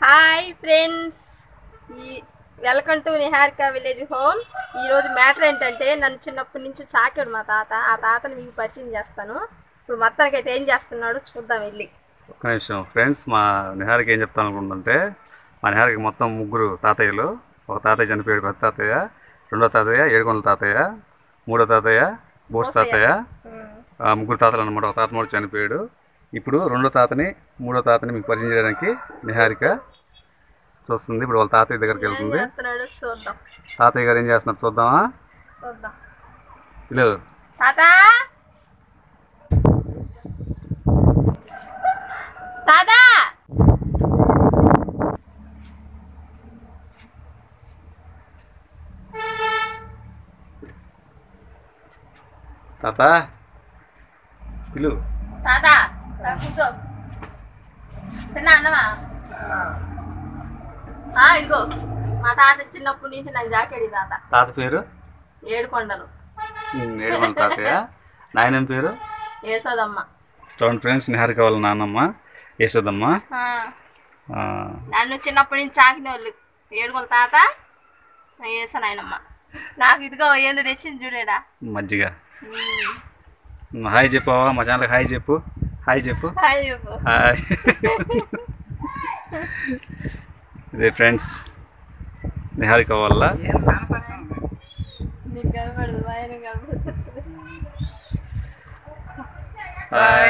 Hi friends ఈ welcome to Niharika village home ఈరోజు matter ఏంటంటే నన్ను చిన్నప్పటి నుంచి చాకాడు మా తాత ఆ తాతని మీకు పరిచయం చేస్తాను ఇప్పుడు మొత్తానికి అయితే ఏం చేస్తున్నాడు చూద్దాం వెళ్ళి ఒక్క నిమిషం ఫ్రెండ్స్ మా నిహారికి ఏం చెప్తాను అనుకుంటుంటే మా నిహారికి మొత్తం ముగ్గురు తాతయ్యలు ఒక తాతయ్య చనిపోయాడు పెద్ద తాతయ్య రెండో తాతయ్య ఏడుకొండల తాతయ్య మూడో తాతయ్య బోస్ తాతయ్య ఆ ముగ్గురు తాతలు అనమాట ఒక తాత మూడు చనిపోయాడు ఇప్పుడు రెండో తాతని మూడో తాతని మీకు పరిచయం చేయడానికి నిహారిక చూస్తుంది ఇప్పుడు వాళ్ళ తాతయ్య దగ్గరికి ఏం వెళ్తుంది చేస్తున్నాడు చూద్దాం తాతయ్య గారు ఏం చేస్తున్నారు చూద్దామా చూద్దాం ఇల్లు తాత తాత తాత ఇల్లు తాత రా కూర్చో తిన్నా అన్నమా ఆ, ఇదిగో మా తాత చిన్నప్పటి నుంచి నాకు జాకెట్ తాత తాత పేరు ఏడు కొండలు ఏడుకొండల తాతయ్య నాయనమ్మ పేరు ఏసోదమ్మ చూడండి ఫ్రెండ్స్ నిహారిక వాళ్ళ నాన్నమ్మ యశోదమ్మ ఆ, ఆ, నన్ను చిన్నప్పటి నుంచి చాకిన వాళ్ళు ఏడుకొండ తాత ఏస నాయనమ్మ నాకు ఇదిగో ఏంది తెచ్చింది చూడేడా మజ్జిగ ఉమ్. హాయ్ చెప్పావా మా ఛానల్కి హాయ్ చెప్పు హాయ్ చెప్పు హాయ్ చెప్పు. హాయ్ ఇదే ఫ్రెండ్స్ నిహారిక వల్ల నీకు కనపడదు మా ఆయన కనపడుతుంది హాయ్.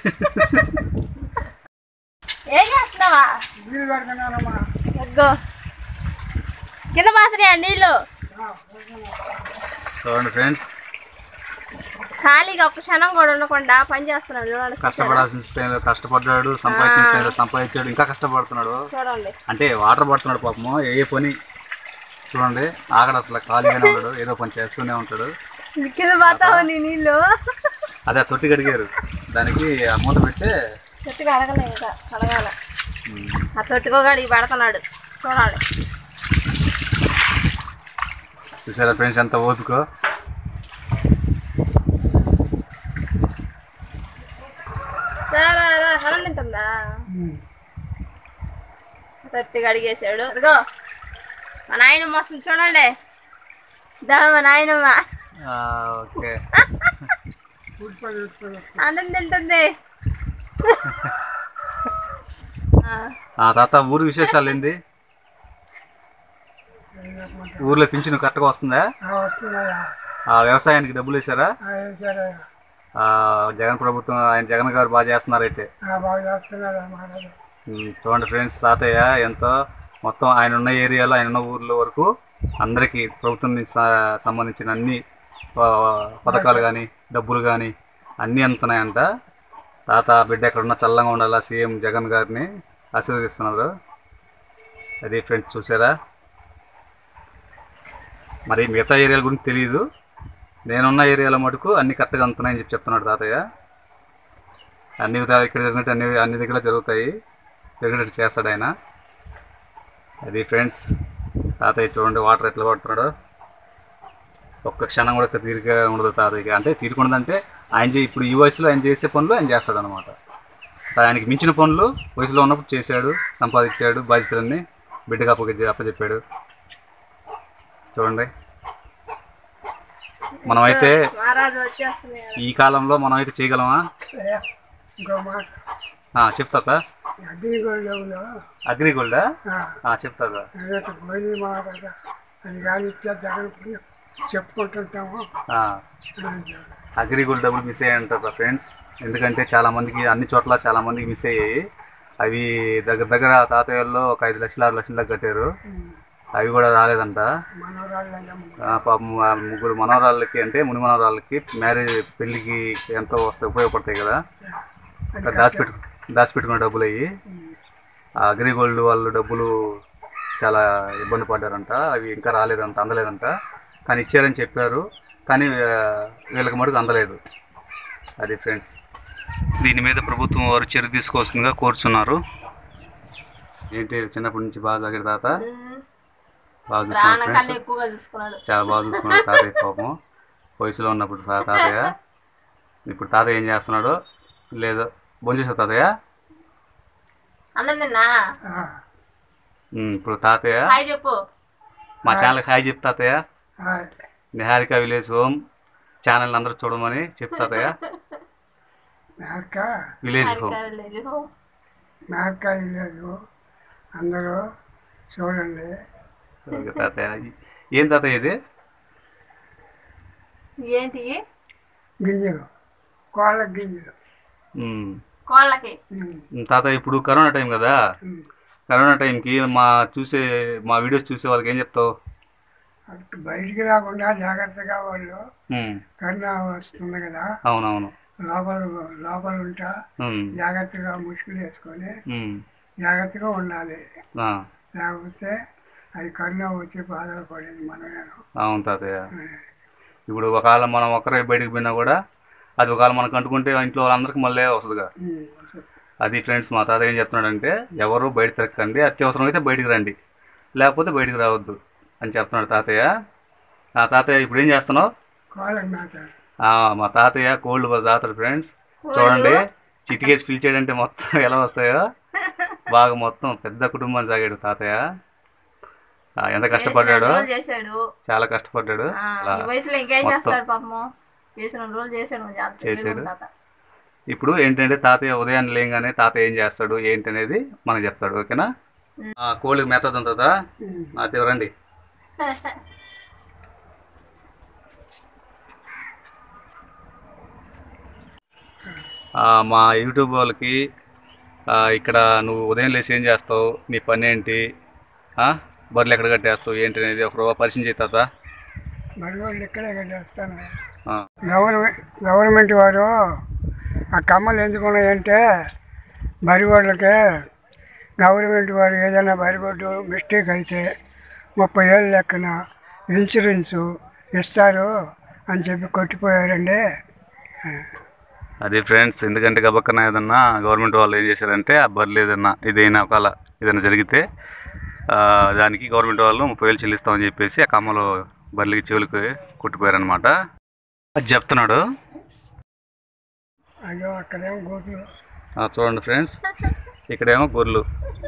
ఏం చేస్తున్నావా అగ్గో కింద పాసినాయా నీళ్ళు చూడండి ఫ్రెండ్స్ ఖాళీగా ఒక్క క్షణం కూడా ఉండకుండా పని చేస్తున్నాడు చూడండి కష్టపడాల్సిన టైంలో కష్టపడ్డాడు సంపాదించిన టైంలో సంపాదించాడు ఇంకా కష్టపడుతున్నాడు చూడండి అంటే వాటర్ పడుతున్నాడు పాపము ఏ పని చూడండి ఆగడు అసలు ఖాళీగానే ఉంటాడు ఏదో పని చేస్తూనే ఉంటాడు కింద పోతావు నీ నీళ్ళు అదే తొట్టి కడిగారు దానికి ఆ మూత పెడితే చెట్టుగా అడగలే ఇంకా అడగాల ఉమ్, ఆ తొట్టుకోగాడికి పెడుతున్నాడు చూడాలి చూసారా ఫ్రెండ్స్ ఎంత ఓపికో హరం తింటుందా తొట్టిగా అడిగేసాడు ఇదిగో మా నాయనమ్మ వస్తుంది చూడండి దా మా నాయనమ్మ ఆ, ఓకే అన్నం తింటుంది ఆ, ఆ తాత ఊరు విశేషాలు ఏంది ఊర్లో పింఛను కరెక్ట్గా వస్తుందా ఆ వ్యవసాయానికి డబ్బులు వేసారా ఆ, జగన్ ప్రభుత్వం ఆయన జగన్ గారు బాగా చేస్తున్నారు అయితే ఉమ్, చూడండి ఫ్రెండ్స్ తాతయ్య ఎంతో మొత్తం ఆయన ఉన్న ఏరియాలో ఆయన ఉన్న ఊర్ల వరకు అందరికీ ప్రభుత్వం నుంచి స- సంబంధించిన అన్ని ఆ, పథకాలు కానీ డబ్బులు కానీ అన్నీ అందుతున్నాయంట తాత బిడ్డ ఎక్కడ ఉన్నా చల్లగా ఉండాలా సీఎం జగన్ గారిని ఆశీర్వదిస్తున్నారు అది ఫ్రెండ్స్ చూసారా మరి మిగతా ఏరియాల గురించి తెలియదు నేనున్న ఏరియాలో మటుకు అన్ని కరెక్ట్గా అందుతున్నాయని చెప్పి చెప్తున్నాడు తాతయ్య అన్ని విధాలు ఇక్కడ జరిగినట్టు అన్ని అన్ని దగ్గర జరుగుతాయి జరిగినట్టు చేస్తాడు ఆయన అది ఫ్రెండ్స్ తాతయ్య చూడండి వాటర్ ఎట్లా పడుతున్నాడు ఒక్క క్షణం కూడా తీరిక ఉండదు తాతయ్యకి అంటే తీరిక ఉండదంటే ఆయన చే- ఇప్పుడు ఈ వయసులో ఆయన చేసే పనులు ఆయన చేస్తాడు అనమాట ఆయనకి మించిన పనులు వయసులో ఉన్నప్పుడు చేశాడు సంపాదించాడు బాధ్యతలన్నీ బిడ్డగా అప్ప అప్పచెప్పాడు చూడండి మనమైతే మహారాజు వచ్చేస్తుంది ఈ కాలంలో మనం అయితే చేయగలమా ఆ, చెప్తా అగ్రిగోల్డా చెప్తా చెప్పుకుంటుంటాము అగ్రిగోల్డ్ డబ్బులు మిస్ అయ్యాయంటారు ఫ్రెండ్స్ ఎందుకంటే చాలా మందికి అన్ని చోట్ల చాలా మందికి మిస్ అయ్యాయి అవి దగ్గర దగ్గర తాతయ్యల్లో ఒక ఐదు లక్షలు ఆరు లక్షల దాకా కట్టారు అవి కూడా రాలేదంట మనోరాళ్ళం ఆ, పాపం ఆ ముగ్గురు మనవరాళ్ళకి అంటే ముని మనవరాళ్ళకి మ్యారేజ్ పెళ్ళికి ఎంతో వస్తాయి ఉపయోగపడతాయి కదా అక్కడ దాచిపెట్టు దాచిపెట్టుకున్న డబ్బులు అయ్యి ఆ అగ్రిగోల్డ్ వాళ్ళు డబ్బులు చాలా ఇబ్బంది పడ్డారంట అవి ఇంకా రాలేదంట అందలేదంట కానీ ఇచ్చారని చెప్పారు కానీ ఆ, వీళ్ళకి మటుకు అందలేదు అది ఫ్రెండ్స్ దీని మీద ప్రభుత్వం వారు చర్య తీసుకోవాల్సిందిగా కోరుచున్నారు ఏంటి చిన్నప్పటి నుంచి బాగా దగ్గర తాత బాగా చూసుకున్నారు ప్రాణం ఫ్రెండ్స్ కన్నా ఎక్కువగా చూసుకున్నాడు చాలా బాగా చూసుకున్నాడు తాతయ్య పాపం వయసులో ఉన్నప్పుడు తా- తాతయ్య ఇప్పుడు తాతయ్య ఏం చేస్తున్నాడు లేదు భోంచేసా తాతయ్య అన్నం తిన్నా ఉమ్, ఇప్పుడు తాతయ్య హాయ్ చెప్పు మా ఛానల్కి హాయ్ చెప్తా తాతయ్య hi Niharika village home channel అందరూ చూడమని చెప్తాతయ్య మేక village home Harika village home మేక లేదు అందరూ చూడండి ఓకే తాతయ్య ఏం తాతయ్య ఇది ఏంటి గింజలు కోళ్ళ గింజలు ఉమ్, కోళ్ళకి ఉమ్, ఉమ్, తాతయ్య ఇప్పుడు కరోనా టైం కదా ఉమ్. కరోనా టైంకి మా చూసే మా వీడియోస్ చూసే వాళ్ళకి ఏం చెప్తావు అటు బయటికి రాకుండా జాగ్రత్తగా వాళ్ళు ఉమ్, కరోనా వస్తుంది కదా అవునవును లోపల లోపల ఉంటా ఉమ్, జాగ్రత్తగా ముసుగులు వేసుకొని ఉమ్, జాగ్రత్తగా ఉండాలి ఆ, లేకపోతే అది కరోనా వచ్చి బాధలు పడేది మనమే అవును తాతయ్య ఇప్పుడు ఒకవేళ మనం ఒక్కరే బయటికి పోయినా కూడా అది ఒకవేళ మనకు అంటుకుంటే ఇంట్లో వాళ్ళందరికీ మళ్ళీ వస్తుందిగా ఉమ్. అది ఫ్రెండ్స్ మా తాత ఏం చెప్తున్నాడంటే ఎవరు బయట తిరగకండి అత్యవసరం అయితే బయటికి రండి లేకపోతే బయటికి రావద్దు అని చెప్తున్నాడు తాతయ్య ఆ తాతయ్య ఇప్పుడు ఏం చేస్తున్నావు కోళ్ళకి మేత ఆ, మా తాతయ్య కోళ్ళు తాతడు ఫ్రెండ్స్ చూడండి చిటికేసి పిలిచాడంటే మొత్తం ఎలా వస్తాయో బాగా మొత్తం పెద్ద కుటుంబాన్ని సాగాడు తాతయ్య ఆ, ఎంత కష్టపడ్డాడో చేసిన రోజులు చేశాడు చాలా కష్టపడ్డాడు ఆ, అలా ఈ వయసులో ఇంకేం మొత్తం. చేస్తాడు పాపము చేసిన రోజులు చేశాడు చాలా తెలివిగా చేశాడు. ఉంది తాత ఇప్పుడు ఏంటంటే తాతయ్య ఉదయాన్నే లేగానే తాతయ్య ఏం చేస్తాడు ఏంటి అనేది మనకు చెప్తాడు ఓకేనా ఆ, కోళ్ళకి మేత తాత ఉమ్. నాతో రండి ఆ, మా యూట్యూబ్ వాళ్ళకి ఆ, ఇక్కడ నువ్వు ఉదయం లేచి ఏం చేస్తావు నీ పని ఏంటి ఆ, బర్రెలు ఎక్కడ కట్టేస్తావు ఏంటి అనేది ఒక రూపా పరిచయం చేత మరి వాళ్ళు ఇక్కడే కట్టేస్తాను గవర్నమెంట్ గవర్నమెంట్ వారు ఆ కమ్మలు ఎందుకు ఉన్నాయంటే బరి వాళ్ళకి గవర్నమెంట్ వారు ఏదైనా బరిగొడ్డు మిస్టేక్ అయితే ముప్పై ఏళ్ళ లెక్కన ఇన్సూరెన్సు ఇస్తారు అని చెప్పి కొట్టిపోయారండి అది ఫ్రెండ్స్ ఎందుకంటే గబక్కన ఏదన్నా గవర్నమెంట్ వాళ్ళు ఏం చేశారంటే ఆ బర్రెలు ఏదన్నా ఇదైనా ఒకవేళ ఏదైనా జరిగితే ఆ, దానికి గవర్నమెంట్ వాళ్ళు ముప్పై వేలు చెల్లిస్తామని చెప్పేసి ఆ కమ్మలు బర్రెలకి చెవులకి కొట్టిపోయారనమాట అది చెప్తున్నాడు అయ్యో అక్కడేమో గోట్లు ఆ, చూడండి ఫ్రెండ్స్ ఇక్కడేమో గొర్రెలు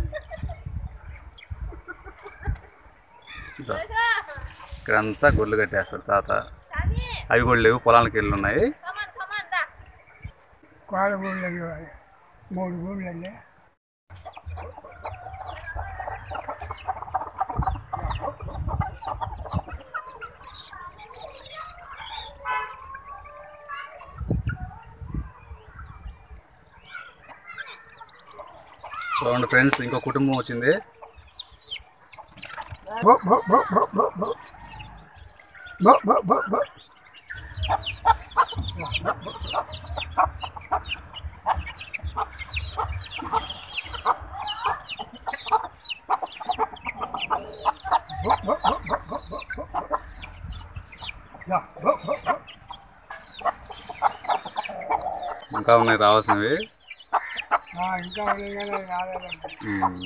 ఇదో. ఇక్కడంతా గొర్రెలు కట్టేస్తారు తాత అవి కూడా లేవు పొలానికి వెళ్ళి ఉన్నాయి కోళ్ళ గూళ్ళు అయ్యి మూడు గూళ్ళు అండి చూడండి ఫ్రెండ్స్ ఇంకో కుటుంబం వచ్చింది బో బో బో బో బో బో బో బో బో బో ఇంకా ఉన్నాయి రావాల్సినవి ఆ, ఇంకా ఉండగానే రాలేదండి ఉమ్,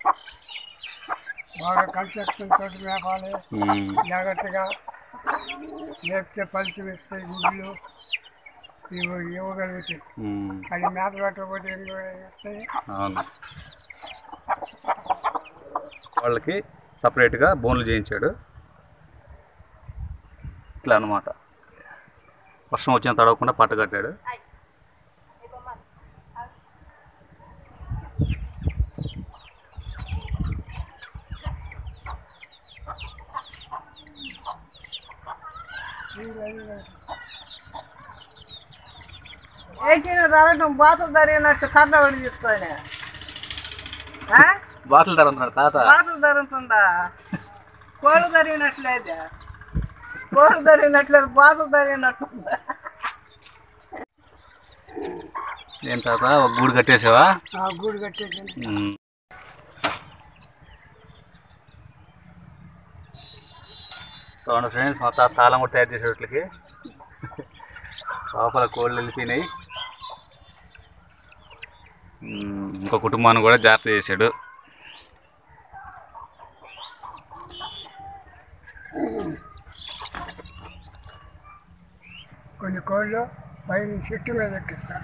బాగా కన్స్ట్రక్షన్ తోటి మేపాలి ఉమ్, జాగ్రత్తగా లేపితే పలిచి వేస్తాయి గుడ్లు ఇవి ఇవ్వగలుగుతాయి ఉమ్, అది మేత పెట్టకపోతే ఏం వేస్తాయి అవును వాళ్ళకి సపరేట్గా బోన్లు చేయించాడు ఇట్లా అనమాట వర్షం వచ్చిన తడవకుండా పట్ట కట్టాడు ఏంటిన తరగటం బాతులు తరిగినట్టు కర్ర పడి తీసుకొని ఆ? బాటలు తరుగుతున్నాడు తాత బాతులు తరుగుతుందా కోళ్ళు తరిగినట్లేదు కోళ్ళు తరిగినట్లేదు బాతులు తరిగినట్టుందా ఏం తాత ఒక గూడు కట్టేసావా ఆ గూడు కట్టేసి ఉమ్. చూడండి ఫ్రెండ్స్ మా తాత తాళం కూడా తయారు చేసేట్లకి లోపల కోళ్ళు వెళ్ళిపోయినాయి ఉమ్, ఇంకో కుటుంబాన్ని కూడా జాగ్రత్త చేశాడు కొన్ని కోళ్ళు పైన చెట్టు మీద ఎక్కిస్తారు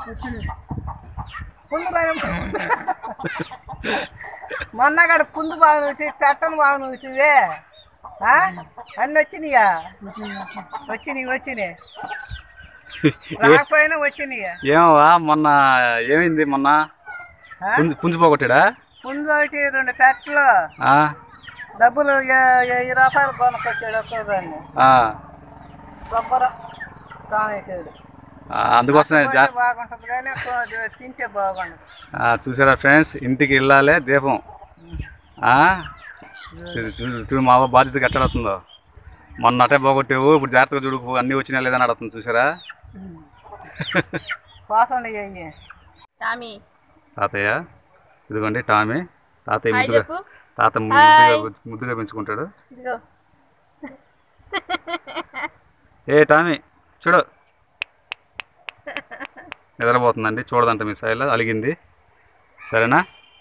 కుందు బాగా మొన్న కాడ కుందు బాగా నూతి పెట్టను బాగా నూతివే అన్ని వచ్చినాయా వచ్చినాయి వచ్చినాయి రాకపోయినా వచ్చినాయి ఏమవా మొన్న ఏమైంది మొన్న పుంజు పుంజు పోగొట్టాడా ముందు ఒకటి రెండు పెట్టలు ఆ, డబ్బులు ఏ- వెయ్యి రూపాయలు కొనుక్కొచ్చాడు ఒక్కోదాన్ని ఆ, కొబ్బరి తానేటాడు ఆ, అందుకోసమే జా బాగుంటుంది కానీ కొ- తింటే బాగుండదు ఆ, చూసారా ఫ్రెండ్స్ ఇంటికి వెళ్ళాలి దీపం ఆ? చూ- చూ- చూడు మా అవ్వ బాధ్యత కట్టడుతుందో మొన్న అటే పోగొట్టావు ఇప్పుడు జాగ్రత్తగా చూడుకు అన్నీ వచ్చినా లేదని అడుగుతుంది చూసారా వాసన చెయ్యి టామీ తాతయ్య ఇదిగోండి టామీ తాతయ్య హాయ్ ముద్దుగా చెప్పు తాత ముద్దుగా ముద్దుగా పెంచుకుంటాడు ఇదిగో ఏ టామీ చూడు నిద్రపోతుందండి చూడదంట మీ సైడ్లో అలిగింది సరేనా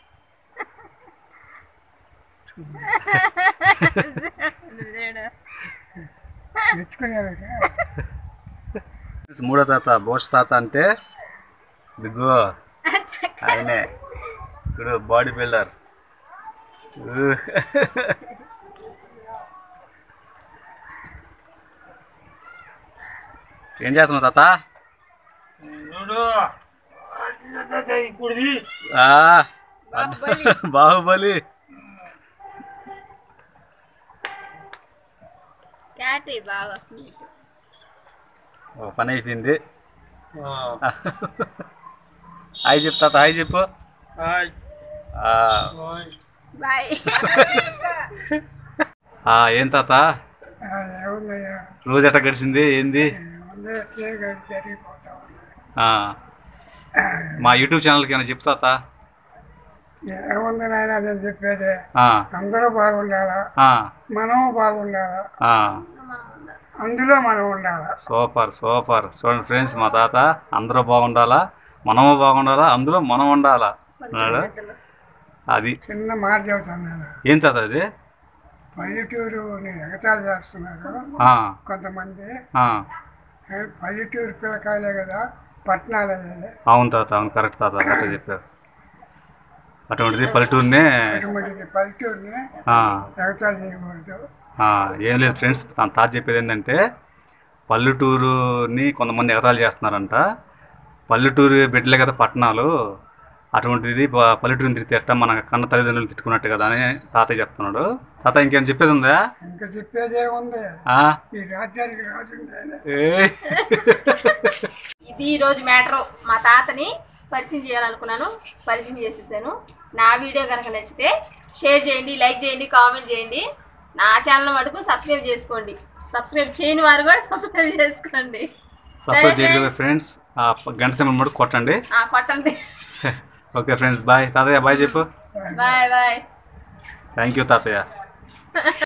మూడో తాత బోస్ తాత అంటే దిగ్గు ఆయనే ఇప్పుడు బాడీ బిల్డర్ ఏం చేస్తున్నావు తాత ఇప్పుడుది ఆ, బాహుబలి. బాహుబలి క్యాట్ బాగా వస్తుంది ఓ పని అయిపోయింది హాయ్ చెప్పు తాత హాయ్ చెప్పు ఆ, బాయ్ ఆ, ఏం తాత రోజు ఎట్ట గడిచింది ఏంది ఆ, మా యూట్యూబ్ ఛానల్కి ఏమైనా చెప్పు తాత ఏముంది నాయన నేను చెప్పేది ఆ, అందరూ బాగుండాలా ఆ, మనం బాగుండాలా ఆ. అందులో మనం ఉండాలా సూపర్ సూపర్ చూడండి ఫ్రెండ్స్ మా తాత అందరూ బాగుండాలా మనము బాగుండాలా అందులో మనం ఉండాలా అన్నాడు అది చిన్న మాట చెబుతాను నేను ఏం తాత అది పల్లెటూరు ఎగతాళి చేస్తున్నారు ఆ, కొంతమంది ఆ. ఏ, పల్లెటూరు పిల్లకాయలే కదా పట్టణాలే అవును తాత అవును కరెక్ట్ తాత కరెక్ట్ చెప్పారు అటువంటిది పల్లెటూరునే అటువంటిది పల్లెటూరుని ఆ, ఎగతాళి చేయకూడదు ఆ, ఏం లేదు ఫ్రెండ్స్ తన తాత చెప్పేది ఏంటంటే పల్లెటూరుని కొంతమంది ఎగతాళి చేస్తున్నారంట పల్లెటూరు బిడ్డలే కదా పట్టణాలు అటువంటిది ప- పల్లెటూరుని తిరిగితే ఎట్ట మన కన్న తల్లిదండ్రులు తిట్టుకున్నట్టు కదా అని తాతయ్య చెప్తున్నాడు తాత ఇంకేం చెప్పేది ఉందా ఇంకా చెప్పేదే ఉంది ఆ? ఈ రాజ్యానికి రాజు ఉండాలి. ఏయ్. ఇది ఈరోజు మ్యాటర్ మా తాతని పరిచయం చేయాలనుకున్నాను పరిచయం చేసేసాను నా వీడియో కనుక నచ్చితే షేర్ చేయండి లైక్ చేయండి కామెంట్ చేయండి నా ఛానల్ మటుకు సబ్స్క్రైబ్ చేసుకోండి సబ్స్క్రైబ్ చేయని వారు కూడా సబ్స్క్రైబ్ చేసుకోండి సబ్స్క్రైబ్ చేయండి కదా ఫ్రెండ్స్ ఆ గంట సింబల్ మటుకు కొట్టండి ఆ, కొట్టండి ఓకే ఫ్రెండ్స్ బాయ్ తాతయ్య బాయ్ చెప్పు బాయ్ బాయ్ థ్యాంక్ యూ తాతయ్య